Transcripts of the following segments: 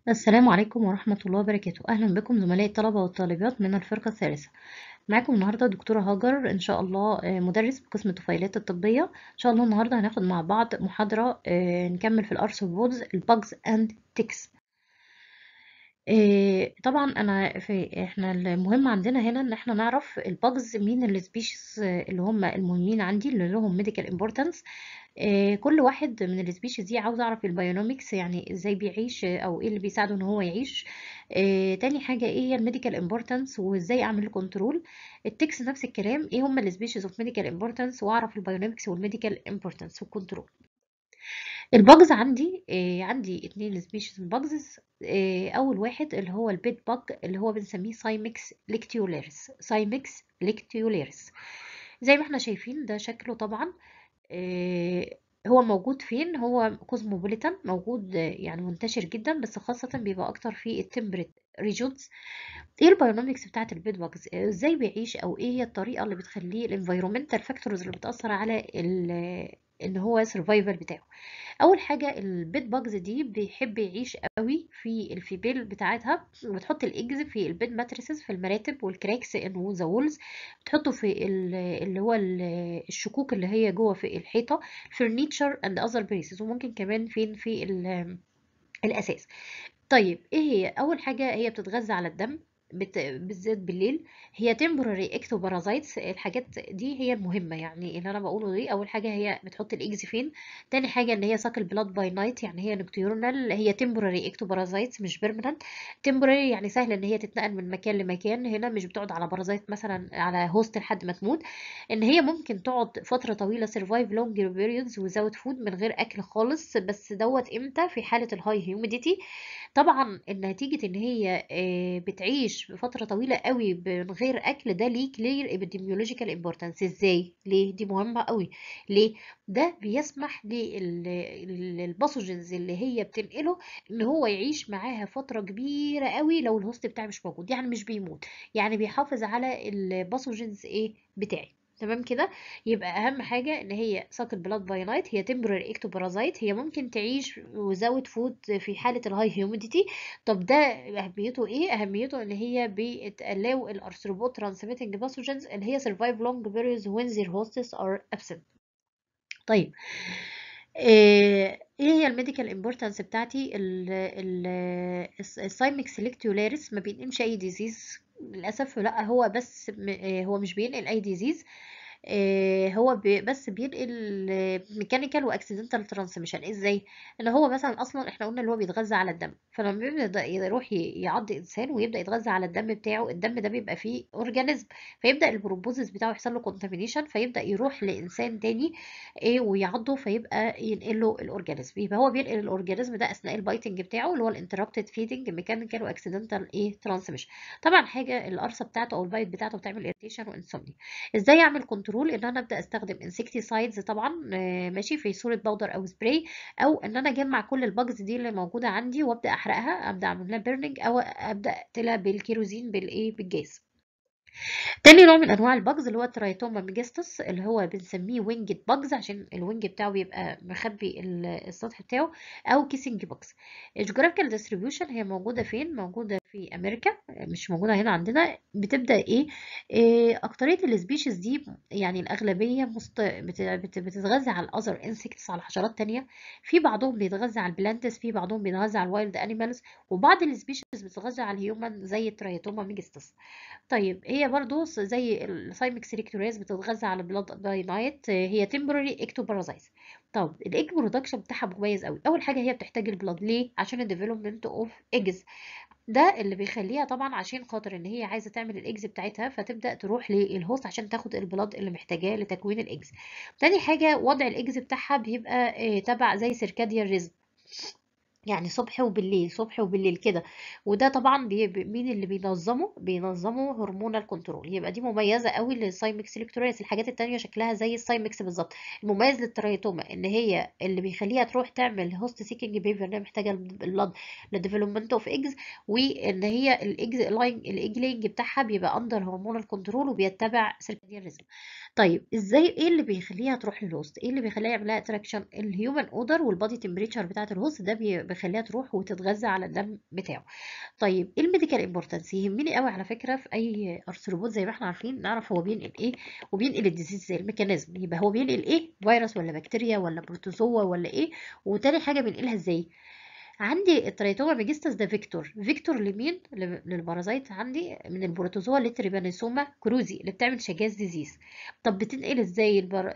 السلام عليكم ورحمة الله وبركاته أهلا بكم زملاء الطلبة والطالبات من الفرقة الثالثة معاكم النهاردة دكتورة هاجر إن شاء الله آه، مدرس بقسم الطفيلات الطبية إن شاء الله النهاردة هناخد مع بعض محاضرة آه، نكمل في الأرثروبودز الباجز أند تيكس طبعا أنا في إحنا المهم عندنا هنا إن إحنا نعرف الباجز مين السبيشيز اللي هم المهمين عندي اللي لهم ميديكال امبورتانس كل واحد من السبيشيز دي عاوز اعرف البايونومكس يعني ازاي بيعيش آه، او ايه اللي بيساعده ان هو يعيش آه، تاني حاجه ايه هي الميديكال امبورتانس وازاي اعمل كنترول التكس نفس الكلام ايه هم السبيشيز اوف ميديكال امبورتانس واعرف البايونومكس والميديكال امبورتانس والكنترول الباجز عندي آه عندي اتنين سبيشيز من الباجز آه اول واحد اللي هو البيت باج اللي هو بنسميه سايمكس ليكتيولاريس سايمكس ليكتيولاريس زي ما احنا شايفين ده شكله طبعا آه هو موجود فين هو كوزموبوليتان موجود آه، يعني منتشر جدا بس خاصة بيبقى اكتر في التمبريت ريجونز ايه البايونومكس بتاعت البيت باجز ازاي بيعيش او ايه هي الطريقة اللي بتخليه الانفيرومنتال فاكتورز اللي بتأثر على ال- ان هو سرفايفل بتاعه اول حاجه البيت باجز دي بيحب يعيش قوي في الفيبيل بتاعتها وبتحط الايجز في البيت ماتريسز في المراتب والكراكس ان ذا وولز بتحطه في ال- اللي هو ال- الشكوك اللي هي جوه في الحيطه فرنيتشر اند اذر بليسز وممكن كمان فين في ال- الاساس طيب ايه هي اول حاجه هي بتتغذى على الدم بت... بالذات بالليل هي temporary ectoparasites الحاجات دي هي المهمة يعني اللي أنا بقوله دي أول حاجة هي بتحط الإيجز فين تاني حاجة إن هي suckle blood by night يعني هي nocturnal هي temporary ectoparasites مش permanent temporary يعني سهل إن هي تتنقل من مكان لمكان هنا مش بتقعد على بارازايت مثلا على هوست لحد ما تموت إن هي ممكن تقعد فترة طويلة survive long periods without food من غير أكل خالص بس دوت إمتى في حالة الهاي humidity طبعا نتيجة ان هي آه، بتعيش فترة طويلة قوي من غير اكل ده ليه كلير epidemiological importance ازاي ليه دي مهمة قوي ليه ده بيسمح للباثوجينز اللي هي بتنقله ان هو يعيش معاها فترة كبيرة قوي لو الهوست بتاعي مش موجود يعني مش بيموت يعني بيحافظ على الباثوجينز ايه بتاعي تمام كده يبقى اهم حاجه ان هي ساكل بلاد باي نايت هي تمبرر اكتوبارازايت هي ممكن تعيش وزاوت فود في حاله الهاي هيوميديتي طب ده اهميته ايه اهميته ان هي بتقلو الارثروبود ترانسميتنج باثوجينز اللي هي survive long periods when their hosts are absent طيب ايه هي الميديكال امبورتانس بتاعتي السايمكس سيلكتيولاريس ما بينقلش اي ديزيز للاسف لا هو بس م- آه، هو مش بينقل اي ديزيز هو بي بس بينقل ميكانيكال واكسيدنتال ترانسميشن ازاي ان هو مثلا اصلا احنا قلنا اللي هو بيتغذى على الدم فلما بيبدا يروح ي- يعض انسان ويبدا يتغذى على الدم بتاعه الدم ده بيبقى فيه اورجانيزم فيبدا البروبوزيس بتاعه يحصل له كونتامينيشن فيبدا يروح لانسان تاني ايه ويعضه فيبقى ينقل له الاورجانيزم يبقى هو بينقل الاورجانيزم ده اثناء البايتنج بتاعه اللي هو الانتربتد فيدنج ميكانيكال واكسيدنتال ايه ترانسميشن طبعا حاجه القرصه بتاعته او البايت بتاعته بتعمل اريتيشن وانسومنيا ازاي اعمل كنترول ان انا ابدا استخدم انسكتيسايدز طبعا آه، ماشي في صوره باودر او سبراي او ان انا اجمع كل الباجز دي اللي موجوده عندي وابدا احرقها ابدا اعمل لها بيرنينج او ابدا اقتلها بالكيروزين بالايه بالجاز تاني نوع من انواع الباجز اللي هو الترايتوما ميجستس اللي هو بنسميه وينجد باجز عشان الوينج بتاعه بيبقى مخبي ال- السطح بتاعه او كيسنج باجز الجغرافيكال ديستريبيوشن هي موجوده فين موجوده في امريكا مش موجوده هنا عندنا بتبدا ايه, إيه اكتريه السبيشيز دي يعني الاغلبيه مست... بت... بت... بتتغذى على الاذر انسكتس على حشرات تانية في بعضهم بيتغذى على البلانتس في بعضهم بيتغذى على الوايلد انيمالز وبعض السبيشيز بتتغذى على الهيومن زي الترايتوما ميجستس طيب هي برضو س- زي السايمكس سيلكتوريز بتتغذى على بلاد باي نايت هي تمبرري اكتوبارازايز طب الايج برودكشن بتاعها مميز قوي اول حاجه هي بتحتاج البلاد ليه عشان الديفلوبمنت اوف ايجز ده اللي بيخليها طبعا عشان خاطر ان هي عايزه تعمل الايجز بتاعتها فتبدا تروح للهوست عشان تاخد البلاد اللي محتاجاه لتكوين الايجز تاني حاجه وضع الايجز بتاعها بيبقى آه، تبع زي سيركاديان ريزم يعني صبح وبالليل صبح وبالليل كده وده طبعا بي بي- مين اللي بينظمه بينظمه هرمونال كنترول يبقى دي مميزه قوي للسايمكس الكترونيس الحاجات التانية شكلها زي السايمكس بالظبط المميز للترايتوما ان هي اللي بيخليها تروح تعمل هوست سيكينج بيفير انها محتاجه البلد للديفلوبمنت اوف ايجز وان هي الايجز لاين الايج لاينج بتاعها بيبقى اندر هرمونال كنترول وبيتبع سيركاديان ريزم طيب ازاي ايه اللي بيخليها تروح للهوست ايه اللي بيخليها يعملها اتراكشن الهيومن اودر والبادي تمبريتشر بتاعه الهوست ده بي- بيخليها تروح وتتغذى على الدم بتاعه طيب ايه الميديكال امبورتنس يهمني قوي على فكره في اي ارثروبود زي ما احنا عارفين نعرف هو بينقل ايه وبينقل الديزيز زي الميكانيزم يبقى هو بينقل ايه فيروس ولا بكتيريا ولا بروتوزوا ولا ايه وتاني حاجه بينقلها ازاي عندي التريتوما ميجستس ده فيكتور فيكتور لمين ل- للبارازيت عندي من البروتوزوا لتريبانيسوما كروزي اللي بتعمل شجاز ديزيز طب بتنقل ازاي البر...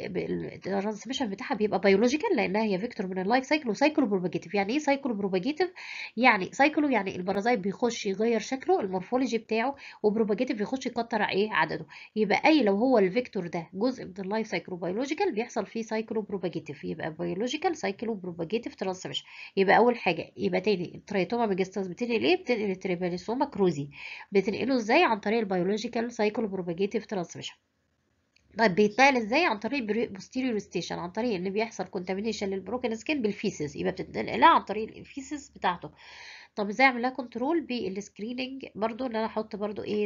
الترانسميشن بتاعها بيبقى بيولوجيكال لانها هي فيكتور من اللايف سايكل وسايكلو بروباجيتيف يعني ايه سايكلو بروباجيتيف يعني سايكلو يعني البارازيت بيخش يغير شكله المورفولوجي بتاعه وبروباجيتيف بيخش يكتر ايه عدده يبقى اي لو هو الفيكتور ده جزء من اللايف سايكلو بيولوجيكال بيحصل فيه سايكلو بروباجيتيف يبقى بيولوجيكال سايكلو بروباجيتيف ترانسميشن يبقى اول حاجه يبقى تاني التريتوما ميجستس بتنقل ايه بتنقل التريبانيسوما كروزي بتنقله ازاي عن طريق البيولوجيكال سايكلو بروباجيتيف ترانسميشن طيب بيتنقل ازاي عن طريق بوستيريور ستيشن عن طريق ان بيحصل كونتامينيشن للبروكن سكين بالفيسز يبقى بتتنقل عن طريق الفيسز بتاعته طب ازاي اعمل لها كنترول بالسكريننج برضو ان انا احط برضو ايه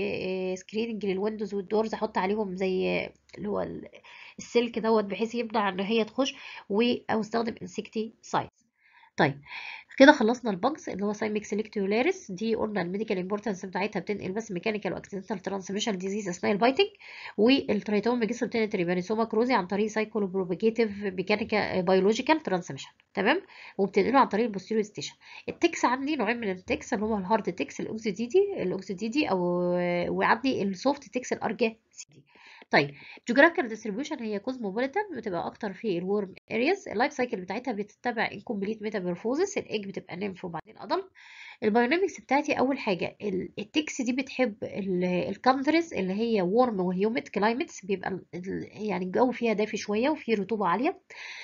زي سكريننج للويندوز والدورز احط عليهم زي اللي هو ال- السلك دوت بحيث يمنع ان هي تخش و او استخدم انسكتي سايتس طيب كده خلصنا البجز اللي هو سايميك سيلكتيولاريس دي قلنا الميديكال امبورتنس بتاعتها بتنقل بس ميكانيكال واكسيدنتال ترانسميشن ديزيز اثناء البايتنج والتريتوما ميجستس بتنقل تريبانيسوما كروزي عن طريق سايكولو بروباجيتيف ميكانيكال بيولوجيكال ترانسميشن تمام وبتنقله عن طريق البوستيريور ستيشن التكس عندي نوعين من التكس اللي هو الهارد تكس الاوكسيديدي الاوكسيديدي او وعندي السوفت تكس الارجا سي دي طيب جيوغرافيكال ديستريبيوشن هي كوزموبوليتان بتبقى اكتر في الورم ارياز اللايف سايكل بتاعتها بتتبع انكمبليت ميتامورفوزس الايج بتبقى نيمف وبعدين ادلت البايونيمكس بتاعتي اول حاجه ال- التكس دي بتحب الكانتريز اللي هي وورم وهيوميد كلايمتس بيبقى ال- ال- يعني الجو فيها دافي شويه وفيه رطوبه عاليه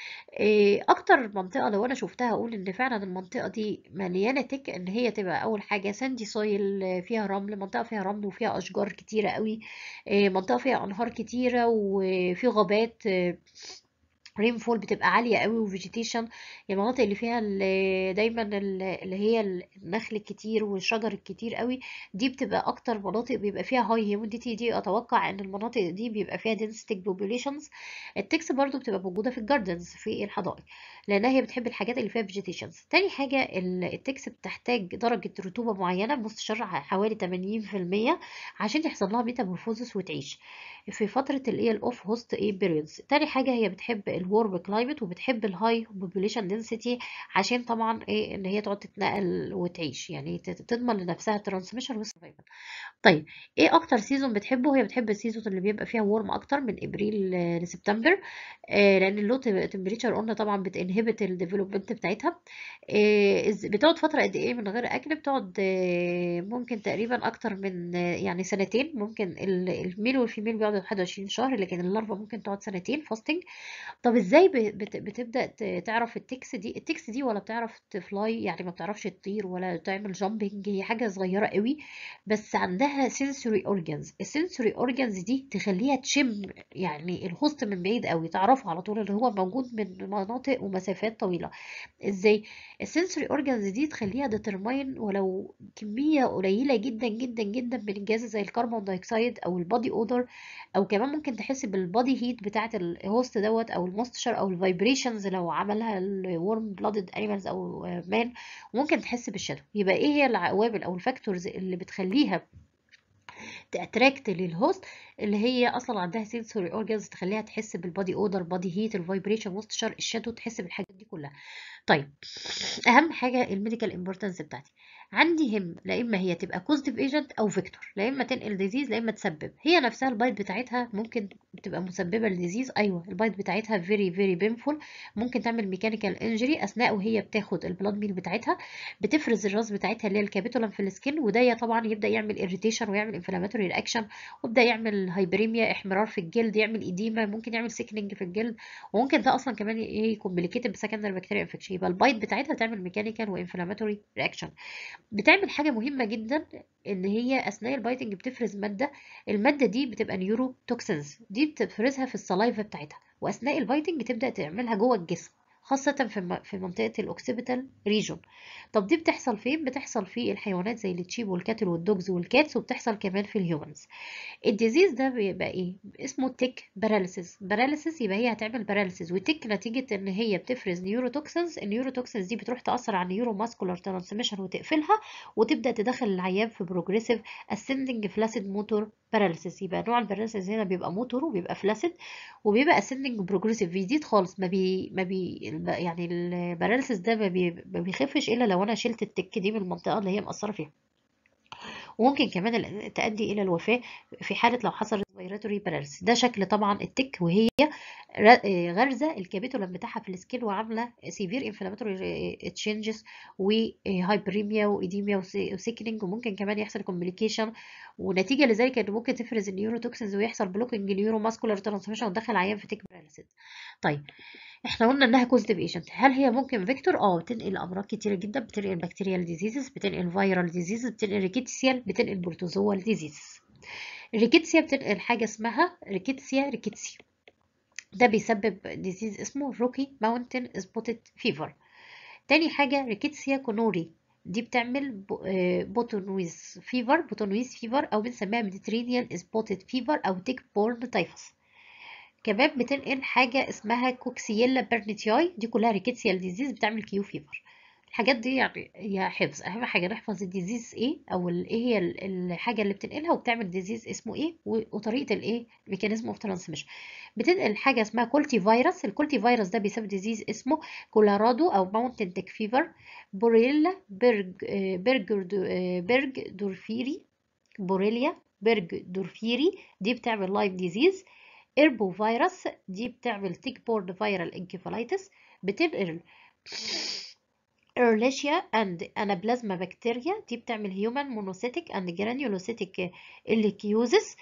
إيه، اكتر منطقه لو انا شفتها اقول ان فعلا المنطقه دي مليانه تك ان هي تبقى اول حاجه ساندي سويل فيها رمل منطقه فيها رمل وفيها اشجار كتيره قوي إيه، منطقه فيها انهار كتيره وفي غابات رين فول بتبقى عالية قوي وفيجيتيشن المناطق اللي فيها ال- دايما ال- اللي هي النخل الكتير والشجر الكتير قوي دي بتبقى اكتر مناطق بيبقى فيها هاي هيوميديتي دي اتوقع ان المناطق دي بيبقى فيها density populations التكس برضو بتبقى موجودة في الجاردنز في الحدائق لانها هي بتحب الحاجات اللي فيها فيجيتيشنز تاني حاجة ال- التكس بتحتاج درجة رطوبة معينة مستشرة حوالي 80% عشان يحصل لها ميتامورفوزس وتعيش في فترة اللي هي الاوف هوست ايه بيريودز تاني حاجة هي بتحب الورم كلايمت وبتحب الهاي بوبوليشن دنسيتي عشان طبعا ايه ان هي تقعد تتنقل وتعيش يعني تت- تضمن لنفسها الترانسميشن والسرفايفل طيب ايه اكتر سيزون بتحبه هي بتحب السيزون اللي بيبقى فيها وورم اكتر من ابريل آه، لسبتمبر آه لان اللو تمبريتشر قلنا طبعا بتنهبت الديفلوبمنت بتاعتها آه إز- بتقعد فترة قد ايه من غير اكل بتقعد آه ممكن تقريبا اكتر من آه، يعني سنتين ممكن ال- الميل والفيميل بيقعدوا 21 شهر لكن اللارفا ممكن تقعد سنتين فاستنج طب ازاي ب- بت- بتبدأ ت- تعرف التكس دي التكس دي ولا بتعرف تفلاي يعني ما بتعرفش تطير ولا تعمل جامبنج هي حاجة صغيرة قوي بس عندها sensory organs السنسوري organs دي تخليها تشم يعني الهوست من بعيد قوي تعرفه على طول اللي هو موجود من مناطق ومسافات طويلة ازاي السنسوري اورجانز دي تخليها ديترماين ولو كميه قليله جدا جدا جدا من الجاز زي الكربون دايوكسيد او البادي اودر او كمان ممكن تحس بالبادي هيت بتاعه الهوست دوت او الموستشر او الفايبريشنز لو عملها الورم بلادد انيمالز او مان وممكن تحس بالشادو يبقى ايه هي العوامل او الفاكتورز اللي بتخليها تاتراكت للهوست اللي هي اصلا عندها سنسوري اورجانز تخليها تحس بالبادي اودر بادي هيت الفايبريشن موستشر الشادو تحس بالحاجات دي كلها طيب اهم حاجه الميديكال امبورتنس بتاعتي عندي هم لا اما هي تبقى كوزيتيف ايجنت او فيكتور لا اما تنقل ديزيز لا اما تسبب هي نفسها البايت بتاعتها ممكن تبقى مسببه لديزيز ايوه البايت بتاعتها فيري فيري بينفول ممكن تعمل ميكانيكال انجري اثناء وهي بتاخد البلاد ميل بتاعتها بتفرز الراس بتاعتها اللي هي الكابيتولم في السكين وده طبعا يبدا يعمل اريتيشن ويعمل انفلاماتوري رياكشن ويبدا يعمل هايبريميا احمرار في الجلد يعمل ايديما ممكن يعمل سيكننج في الجلد وممكن ده اصلا كمان يكون كومبليكيتد بسكندري بكتيريا انفكشن يبقى البايت بتاعتها تعمل ميكانيكال وانفلاماتوري رياكشن بتعمل حاجه مهمه جدا ان هي اثناء البايتنج بتفرز ماده الماده دي بتبقى نيورو توكسينز دي بتفرزها في السلايفا بتاعتها واثناء البايتنج تبدا تعملها جوه الجسم خاصة في في منطقة الأوكسيبيتال ريجون طب دي بتحصل فين؟ بتحصل في الحيوانات زي التشيب والكاتل والدوجز والكاتس وبتحصل كمان في الهيومنز الديزيز ده بيبقى ايه؟ اسمه تيك باراليسيس باراليسيس يبقى هي هتعمل باراليسيس وتيك نتيجة ان هي بتفرز نيوروتوكسنز النيوروتوكسنز دي بتروح تأثر على النيورو ماسكولار ترانسميشن وتقفلها وتبدأ تدخل العيان في بروجريسيف اسندنج فلاسيد موتور باراليسيس يبقى نوع الباراليسيس هنا بيبقى موتور وبيبقى فلاسيد وبيبقى اسندنج بروجريسيف بيزيد خالص ما بي ما بي يعني الباراليسيس ده ما, بي ما بيخفش الا لو انا شلت التك دي من المنطقه اللي هي مأثره فيها وممكن كمان تؤدي الى الوفاه في حاله لو حصل ريسبيراتوري باراليسيس ده شكل طبعا التك وهي غرزه الكابيتولم بتاعها في السكيل وعامله سيفير انفلاماتوري تشينجز وهايبريميا وايديميا وسيكنينج وممكن كمان يحصل كومبليكيشن ونتيجه لذلك ان ممكن تفرز النيوروتوكسينز ويحصل بلوكينج نيورو ماسكولار ترانسميشن وتدخل عيان في تيك باراليسيس طيب احنا قلنا انها كوزيتيف ايجنت هل هي ممكن فيكتور اه بتنقل امراض كتيره جدا بتنقل بكتيريال ديزيزز بتنقل فيرال ديزيزز بتنقل ريكيتسيال بتنقل بروتوزوال ديزيزز الريكيتسيا بتنقل حاجه اسمها ريكيتسيا ريكيتسيا ده بيسبب ديزيز اسمه روكي ماونتن سبوتد فيفر تاني حاجه ريكيتسيا كونوري دي بتعمل بوتونويز فيفر بوتونويز فيفر او بنسميها ميديترينيان سبوتد فيفر او تيك بورن تايفس كمان بتنقل حاجة اسمها كوكسييلا بيرنيتياي دي كلها ريكيتسيال ديزيز بتعمل كيو فيفر الحاجات دي يعني هي حفظ اهم حاجه نحفظ الديزيز ايه او ايه هي الحاجه اللي بتنقلها وبتعمل ديزيز اسمه ايه وطريقه الايه ميكانيزم اوف ترانسميشن بتنقل حاجه اسمها كولتي فيروس الكولتي فيروس ده بيسبب ديزيز اسمه كولارادو او ماونتن تيك فيفر بوريلا بيرج بيرج بيرج دورفيري بوريليا بيرج دورفيري دي بتعمل لايف ديزيز ايربو فيروس دي بتعمل تيك بورد فيرال انكفالايتس بتنقل ايرليشيا اند انابلازما بكتيريا دي بتعمل هيومن مونوسيتيك اند جرانيولوسيتيك الكيوزس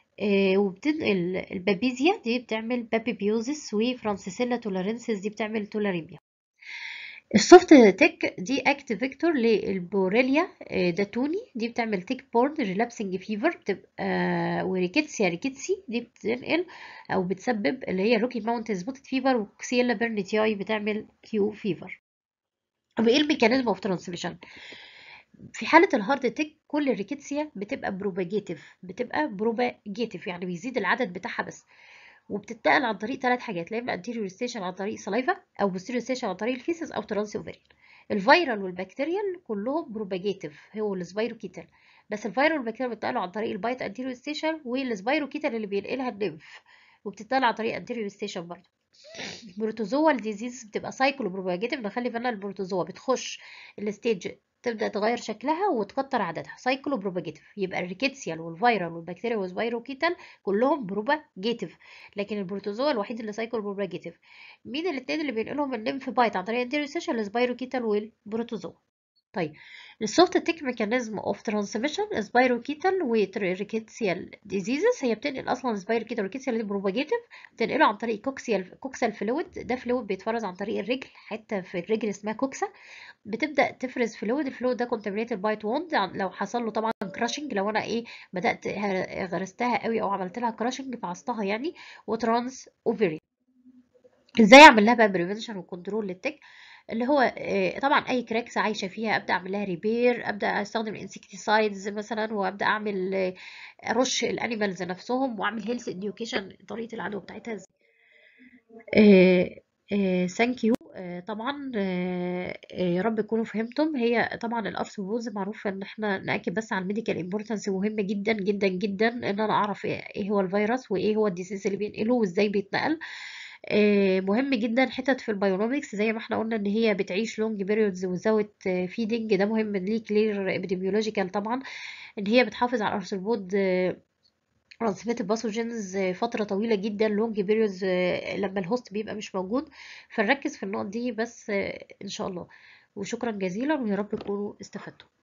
وبتنقل البابيزيا دي بتعمل بابيبيوزس وفرانسيسيلا تولارينسيس دي بتعمل تولاريميا السوفت تيك دي اكت فيكتور للبوريليا داتوني دي بتعمل تيك بورن ريلابسنج فيفر بتبقى وريكيتسيا ريكيتسي دي بتنقل او بتسبب اللي هي روكي ماونتن سبوتد فيفر وكسيلا بيرنيتياي بتعمل كيو فيفر طب ايه الميكانيزم اوف ترانسميشن في حالة الهارد تيك كل الريكيتسيا بتبقى بروباجيتيف بتبقى بروباجيتيف يعني بيزيد العدد بتاعها بس وبتتنقل عن طريق ثلاث حاجات لا اما انتيريور ستيشن عن طريق سلايفا او بوستيريور ستيشن عن طريق الفيسز او ترانس اوفرين الفيرال والبكتيريال كلهم بروباجيتيف هو السبايروكيتال بس الفيرال والبكتيريال بتتنقلوا عن طريق البايت انتيريور ستيشن والسبايروكيتال اللي بينقلها الليمف وبتتنقل عن طريق انتيريور ستيشن برضه البروتوزوا ديزيز بتبقى سايكلو بروباجيتيف نخلي بالنا البروتوزوا بتخش الستيج تبدا تغير شكلها وتكتر عددها سايكلو بروباجيتيف يبقى الريكيتسيال والفيرال والبكتيريا والسبايروكيتال كلهم بروباجيتيف لكن البروتوزوا الوحيد اللي سايكلو بروباجيتيف مين الاثنين اللي بينقلهم الليمف بايت عن طريق الانتيريور ستيشن السبايروكيتال والبروتوزوا طيب السوفت تيك ميكانيزم اوف ترانسميشن سبايروكيتال وريكيتسيال ديزيزز هي بتنقل اصلا سبايروكيتال وريكيتسيال دي بروباجيتيف بتنقله عن طريق كوكسيال كوكسال فلويد ده فلويد بيتفرز عن طريق الرجل حته في الرجل اسمها كوكسا بتبدا تفرز فلويد الفلويد ده كونتامينيتد بايت ووند لو حصل له طبعا كراشنج لو انا ايه بدات غرستها قوي او عملت لها كراشنج فعصتها يعني وترانس اوفري ازاي اعمل لها بقى بريفنشن وكنترول للتك اللي هو طبعا اي كراكس عايشه فيها ابدا اعمل لها ريبير ابدا استخدم الانسكتيسايدز مثلا وابدا اعمل ارش الانيمالز نفسهم واعمل هيلث اديوكيشن طريقه العدوى بتاعتها ازاي ثانك يو طبعا يا رب تكونوا فهمتم هي طبعا الارثروبوز معروف ان احنا ناكد بس على الميديكال امبورتنس مهمه جدا جدا جدا ان انا اعرف ايه هو الفيروس وايه هو الديسيز اللي بينقله وازاي بيتنقل مهم جدا حتت في البايونومكس زي ما احنا قلنا ان هي بتعيش لونج بيريودز وزاوت فيدنج ده مهم ليه كلير ابيديميولوجيكال طبعا ان هي بتحافظ على الارثروبود ترانسميتد باثوجينز فتره طويله جدا لونج بيريودز لما الهوست بيبقى مش موجود فنركز في النقط دي بس ان شاء الله وشكرا جزيلا ويا رب تكونوا استفدتوا